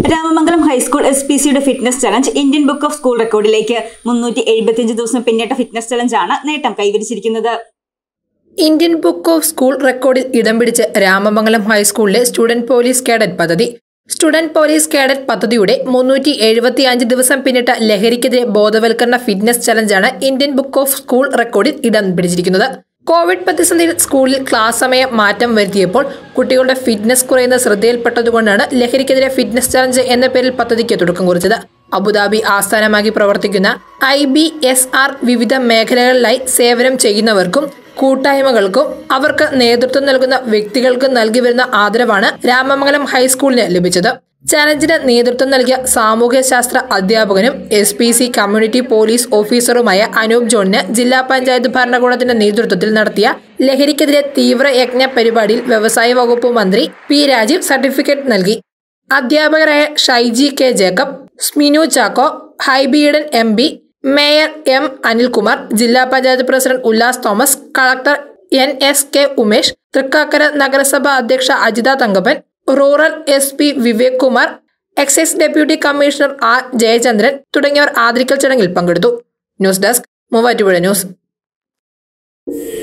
Ramamangalam high school S P സിയുടെ fitness challenge Indian book of school റെക്കോർഡിലേക്ക് മുന്നൂറ്റി എഴുപത്തിയഞ്ച് ദിവസം പിന്നിട്ട ഫിറ്റ്നസ് ചലഞ്ചാണ് നേട്ടം കൈവരിച്ചിരിക്കുന്നത് ഇന്ത്യൻ ബുക്ക് ഓഫ് സ്കൂൾ റെക്കോർഡിൽ ഇടം പിടിച്ച് രാമമംഗലം ഹൈസ്കൂളിലെ സ്റ്റുഡന്റ് പോലീസ് കേഡറ്റ് പദ്ധതി സ്റ്റുഡന്റ് പോലീസ് കേഡറ്റ് പദ്ധതിയുടെ മുന്നൂറ്റി എഴുപത്തി അഞ്ച് ദിവസം പിന്നിട്ട ലഹരിക്കെതിരെ ബോധവൽക്കരണ ഫിറ്റ്നസ് ചലഞ്ചാണ് ഇന്ത്യൻ ബുക്ക് ഓഫ് സ്കൂൾ റെക്കോർഡിൽ ഇടം പിടിച്ചിരിക്കുന്നത് കോവിഡ് പ്രതിസന്ധിയിൽ സ്കൂളിൽ ക്ലാസ് സമയം മാറ്റം വരുത്തിയപ്പോൾ കുട്ടികളുടെ ഫിറ്റ്നസ് കുറയുന്ന ശ്രദ്ധയിൽപ്പെട്ടതുകൊണ്ടാണ് ലഹരിക്കെതിരെ ഫിറ്റ്നസ് ചലഞ്ച് എന്ന പേരിൽ പദ്ധതിക്ക് തുടക്കം കുറിച്ചത് അബുദാബി ആസ്ഥാനമാക്കി പ്രവർത്തിക്കുന്ന ഐ ബി എസ് ആർ വിവിധ മേഖലകളിലായി സേവനം ചെയ്യുന്നവർക്കും കൂട്ടായ്മകൾക്കും അവർക്ക് നേതൃത്വം നൽകുന്ന വ്യക്തികൾക്കും നൽകി വരുന്ന ആദരവാണ് രാമമംഗലം ഹൈസ്കൂളിന് ലഭിച്ചത് ചലഞ്ചിന് നേതൃത്വം നൽകിയ സാമൂഹ്യശാസ്ത്ര അധ്യാപകനും S P C community police ഓഫീസറുമായ അനൂപ് ജോണിന് ജില്ലാ പഞ്ചായത്ത് ഭരണകൂടത്തിന്റെ നേതൃത്വത്തിൽ നടത്തിയ ലഹരിക്കെതിരെ തീവ്ര യജ്ഞ പരിപാടിയിൽ വ്യവസായ വകുപ്പ് മന്ത്രി പി രാജീവ് സർട്ടിഫിക്കറ്റ് നൽകി അധ്യാപകരായ Shaiji K Jacob Sminu Chacko Hibi Eden M P mayor M Anilkumar ജില്ലാ panchayat president Ullas Thomas collector N S K Umesh Thrikkakara നഗരസഭ അധ്യക്ഷ അജിത തങ്കപ്പൻ rural S P Vivek Kumar excise deputy commissioner R Jayachandran തുടങ്ങിയവർ ആദരിക്കൽ ചടങ്ങിൽ പങ്കെടുത്തു ന്യൂസ് ഡെസ്ക് മൂവാറ്റുപുഴ ന്യൂസ്